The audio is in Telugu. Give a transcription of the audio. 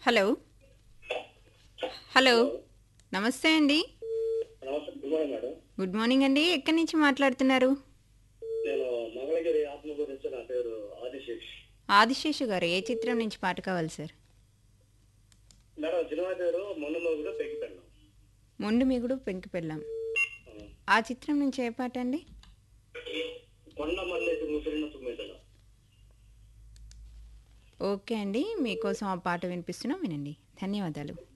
హలో హలో నమస్తే అండి నమస్తే good morning madam good morning అండి ఎక్కడి నుంచి మాట్లాడుతున్నారు నేను మంగళగిరి ఆత్మ గురించి నా పేరు ఆదిశేష్ ఆదిశేషు గారు ఏ చిత్రం నుంచి పాట కావాలి సార్ మేడం సినిమా పేరు మొన్న మొగుడు పెగ్గిపెళ్ళాం మొండు మిగుడు పెంకి పెళ్ళాం ఆ చిత్రం నుంచి ఏ పాట అండి కొండ మల్లేసి ముసిరిన తుమ్మెదల ఓకే అండి మీకోసం ఆ పాట వినిపిస్తున్నాం వినండి ధన్యవాదాలు